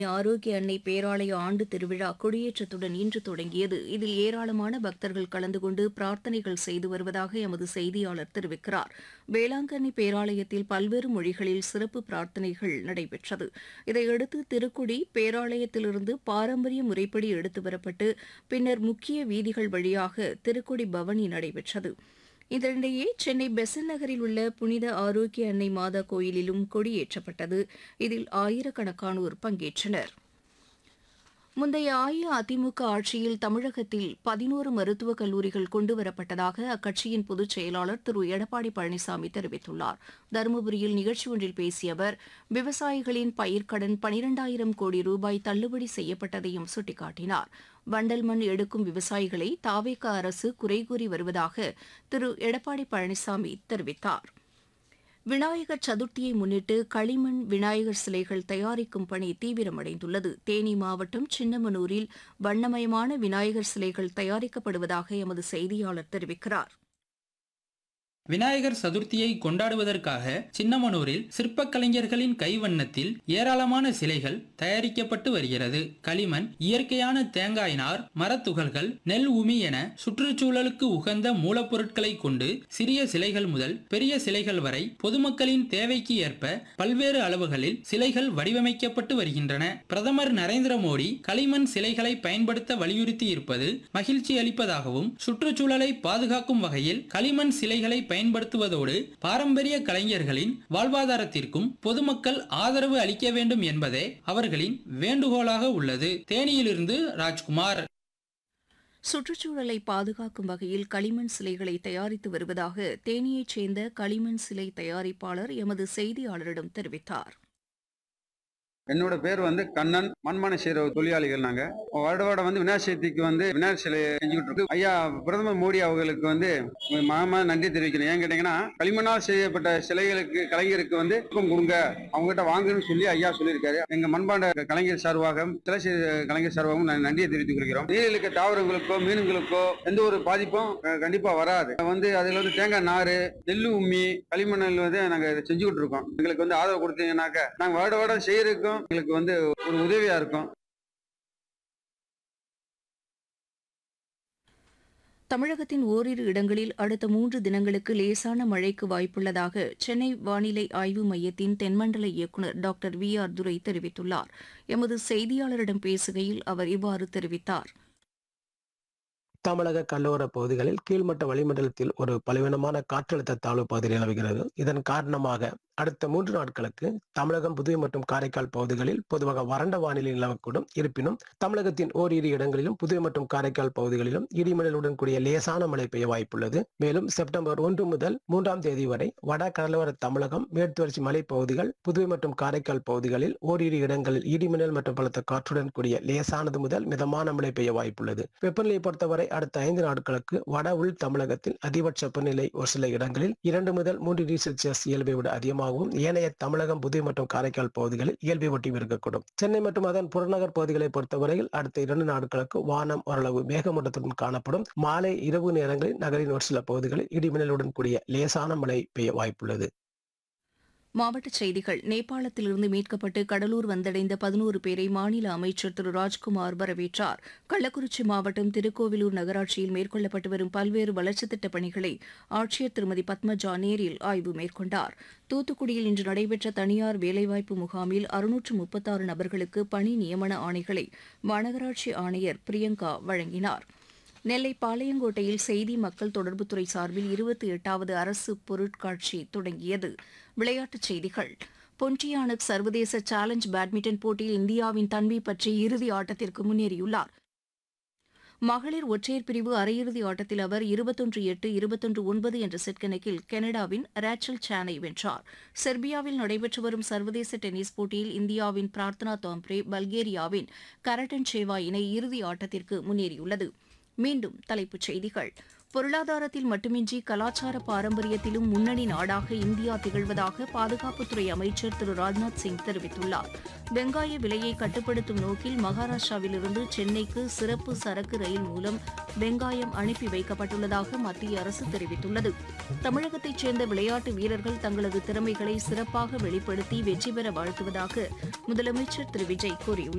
ஆரோக்கிய அன்னை பேராலய ஆண்டு திருவிழா கொடியேற்றத்துடன் இன்று தொடங்கியது இதில் ஏராளமான பக்தர்கள் கலந்து கொண்டு பிரார்த்தனைகள் செய்து வருவதாக எமது செய்தியாளர் தெரிவிக்கிறார் வேளாங்கண்ணி பேராலயத்தில் பல்வேறு மொழிகளில் சிறப்பு பிரார்த்தனைகள் நடைபெற்றது இதையடுத்து திருக்குடி பேராலயத்திலிருந்து பாரம்பரிய முறைப்படி எடுத்து வரப்பட்டு பின்னர் முக்கிய வீதிகள் வழியாக திருக்குடி பவனி நடைபெற்றது இதனிடையே சென்னை பெசன் நகரில் உள்ள புனித ஆரோக்கிய அன்னை மாதா கோயிலிலும் கொடியேற்றப்பட்டது இதில் ஆயிரக்கணக்கானோர் பங்கேற்றனர் முந்தைய அஇஅதிமுக ஆட்சியில் தமிழகத்தில் பதினோரு மருத்துவக் கல்லூரிகள் கொண்டுவரப்பட்டதாக அக்கட்சியின் பொதுச் செயலாளர் திரு எடப்பாடி பழனிசாமி தெரிவித்துள்ளார் தருமபுரியில் நிகழ்ச்சி ஒன்றில் பேசிய அவர் விவசாயிகளின் பயிர்க்கடன் பனிரெண்டாயிரம் கோடி ரூபாய் தள்ளுபடி செய்யப்பட்டதையும் சுட்டிக்காட்டினார் வண்டல் மண் எடுக்கும் விவசாயிகளை தாவேக அரசு குறை கூறி வருவதாக திரு எடப்பாடி பழனிசாமி தெரிவித்தார் விநாயகர் சதுர்த்தியை முன்னிட்டு களிமண் விநாயகர் சிலைகள் தயாரிக்கும் பணி தீவிரமடைந்துள்ளது தேனி மாவட்டம் சின்னமனூரில் வண்ணமயமான விநாயகர் சிலைகள் தயாரிக்கப்படுவதாக எமது செய்தியாளர் தெரிவிக்கிறார் விநாயகர் சதுர்த்தியை கொண்டாடுவதற்காக சின்னமனூரில் சிற்பக் கலைஞர்களின் கைவண்ணத்தில் ஏராளமான சிலைகள் தயாரிக்கப்பட்டு வருகிறது களிமண் இயற்கையான தேங்காய் நார் மரத்துகள்கள் நெல் உமி என சுற்றுச்சூழலுக்கு உகந்த மூலப்பொருட்களை கொண்டு சிறிய சிலைகள் முதல் பெரிய சிலைகள் வரை பொதுமக்களின் தேவைக்கு ஏற்ப பல்வேறு அளவுகளில் சிலைகள் வடிவமைக்கப்பட்டு வருகின்றன பிரதமர் நரேந்திர மோடி களிமண் சிலைகளை பயன்படுத்த வலியுறுத்தி இருப்பது மகிழ்ச்சி அளிப்பதாகவும் சுற்றுச்சூழலை பாதுகாக்கும் வகையில் களிமண் சிலைகளை பயன்படுத்துவதோடு பாரம்பரிய கலைஞர்களின் வாழ்வாதாரத்திற்கும் பொதுமக்கள் ஆதரவு அளிக்க வேண்டும் என்பதே அவர்களின் வேண்டுகோளாக உள்ளது தேனியிலிருந்து ராஜ்குமார் சுற்றுச்சூழலை பாதுகாக்கும் வகையில் களிமண் சிலைகளை தயாரித்து வருவதாக தேனியைச் சேர்ந்த களிமண் சிலை தயாரிப்பாளர் எமது செய்தியாளரிடம் தெரிவித்தார் என்னோட பேர் வந்து கண்ணன் மண்மனை செய்கிற தொழிலாளிகள் நாங்க வருட வருடம் வந்து விநாயகர் சதுர்த்திக்கு வந்து விநாயகர் சிலை செஞ்சுக்கிட்டு இருக்கோம் ஐயா பிரதமர் மோடி அவர்களுக்கு வந்து மாமா நன்றி தெரிவிக்கிறேன் ஏன் கேட்டீங்கன்னா களிமண்ணால் செய்யப்பட்ட சிலைகளுக்கு கலைஞருக்கு வந்து ஊக்கம் கொடுங்க அவங்ககிட்ட வாங்குன்னு சொல்லி ஐயா சொல்லியிருக்காரு எங்க மண்பாண்ட கலைஞர் சார்பாக சிலை செய்த கலைஞர் சார்பாகவும் நான் நன்றியை தெரிவித்துக் கொள்கிறோம் நீரில் இருக்க தாவரங்களுக்கோ மீன்களுக்கோ எந்த ஒரு பாதிப்பும் அஹ், கண்டிப்பா வராது வந்து அதுல வந்து தேங்காய் நாறு நெல்லு உம்மி களிமண்ணில் வந்து நாங்க இதை செஞ்சுக்கிட்டு இருக்கோம் எங்களுக்கு வந்து ஆதரவு கொடுத்தீங்கன்னாக்க நாங்க வருட வருடம் செய்யறதுக்கும் எங்களுக்கு வந்து ஒரு உதவியா இருக்கும் தமிழகத்தின் ஓரிரு இடங்களில் அடுத்த மூன்று தினங்களுக்கு லேசான மழைக்கு வாய்ப்புள்ளதாக சென்னை வானிலை ஆய்வு மையத்தின் தென்மண்டல இயக்குநர் டாக்டர் வி ஆர் துரை தெரிவித்துள்ளார் எமது செய்தியாளரிடம் பேசுகையில் அவர் இவ்வாறு தெரிவித்தார் தமிழக கடலோர பகுதிகளில் கீழ்மட்ட வளிமண்டலத்தில் ஒரு பலவீனமான காற்றழுத்த தாழ்வு பகுதி நிலவுகிறது இதன் காரணமாக அடுத்த மூன்று நாட்களுக்கு தமிழகம் புதுவை மற்றும் காரைக்கால் பகுதிகளில் பொதுவாக வறண்ட வானிலை நிலவக்கூடும் இருப்பினும் தமிழகத்தின் ஓரிரு இடங்களிலும் புதுவை மற்றும் காரைக்கால் பகுதிகளிலும் இடிமடலுடன் கூடிய லேசான மழை பெய்ய வாய்ப்புள்ளது மேலும் செப்டம்பர் ஒன்று முதல் மூன்றாம் தேதி வரை வட கடலோர தமிழகம் மேற்குவர்ச்சி மலை பகுதிகள் புதுவை மற்றும் காரைக்கால் பகுதிகளில் ஓரிரு இடங்களில் இடிமின்னல் மற்றும் பலத்த காற்றுடன் கூடிய லேசானது முதல் மிதமான மழை பெய்ய வாய்ப்புள்ளது வெப்பநிலையை பொறுத்தவரை அடுத்த ஐந்து நாட்களுக்கு வட உள் தமிழகத்தில் அதிகபட்ச வெப்பநிலை ஒரு சில இடங்களில் இரண்டு முதல் மூன்று டிகிரி செல்சியஸ் இயல்பை விட அதிகமாகவும் ஏனைய தமிழகம் புதுவை மற்றும் காரைக்கால் பகுதிகளில் இயல்பை ஒட்டி இருக்கக்கூடும் சென்னை மற்றும் அதன் புறநகர் பகுதிகளை பொறுத்தவரையில் அடுத்த இரண்டு நாட்களுக்கு வானம் ஓரளவு மேகமூட்டத்துடன் காணப்படும் மாலை இரவு நேரங்களில் நகரின் ஒரு சில பகுதிகளில் இடிமின்னலுடன் கூடிய லேசான மழை பெய்ய வாய்ப்புள்ளது மாவட்டச் செய்திகள் நேபாளத்திலிருந்து மீட்கப்பட்டு கடலூர் வந்தடைந்த பதினோரு பேரை மாநில அமைச்சர் திரு ராஜ்குமார் வரவேற்றார் கள்ளக்குறிச்சி மாவட்டம் திருக்கோவிலூர் நகராட்சியில் மேற்கொள்ளப்பட்டு வரும் பல்வேறு வளர்ச்சித் திட்டப் பணிகளை ஆட்சியர் திருமதி பத்மஜா நேரில் ஆய்வு மேற்கொண்டார் தூத்துக்குடியில் இன்று நடைபெற்ற தனியார் வேலைவாய்ப்பு முகாமில் அறுநூற்று முப்பத்தாறு நபர்களுக்கு பணி நியமன ஆணைகளை மாநகராட்சி ஆணையர் பிரியங்கா வழங்கினார் நெல்லை பாளையங்கோட்டையில் செய்தி மக்கள் தொடர்புத்துறை சார்பில் இருபத்தி எட்டாவது அரசு பொருட்காட்சி தொடங்கியது விளையாட்டுச் செய்திகள் பொன்டியானக் சர்வதேச சேலஞ்ச் பேட்மிண்டன் போட்டியில் இந்தியாவின் தன்வி பற்றி இறுதி ஆட்டத்திற்கு முன்னேறியுள்ளார் மகளிர் ஒற்றையர் பிரிவு அரையிறுதி ஆட்டத்தில் அவர் இருபத்தொன்று எட்டு இருபத்தொன்று ஒன்பது என்ற செட் கணக்கில் கனடாவின் ரேச்சல் சானை வென்றார் செர்பியாவில் நடைபெற்று வரும் சர்வதேச டென்னிஸ் போட்டியில் இந்தியாவின் பிரார்த்தனா தாம்ப்ரே பல்கேரியாவின் கரட்டன் சேவா இணை இறுதி ஆட்டத்திற்கு முன்னேறியுள்ளது மீண்டும் தலைப்புச் செய்திகள் பொருளாதாரத்தில் மட்டுமின்றி கலாச்சார பாரம்பரியத்திலும் முன்னணி நாடாக இந்தியா திகழ்வதாக பாதுகாப்புத்துறை அமைச்சர் திரு ராஜ்நாத் சிங் தெரிவித்துள்ளார் வெங்காய விலையை கட்டுப்படுத்தும் நோக்கில் மகாராஷ்டிராவிலிருந்து சென்னைக்கு சிறப்பு சரக்கு ரயில் மூலம் வெங்காயம் அனுப்பி வைக்கப்பட்டுள்ளதாக மத்திய அரசு தெரிவித்துள்ளது தமிழகத்தைச் சேர்ந்த விளையாட்டு வீரர்கள் தங்களது திறமைகளை சிறப்பாக வெளிப்படுத்தி வெற்றி பெற வாழ்த்துவதாக முதலமைச்சர் திரு விஜய் கூறியுள்ளார்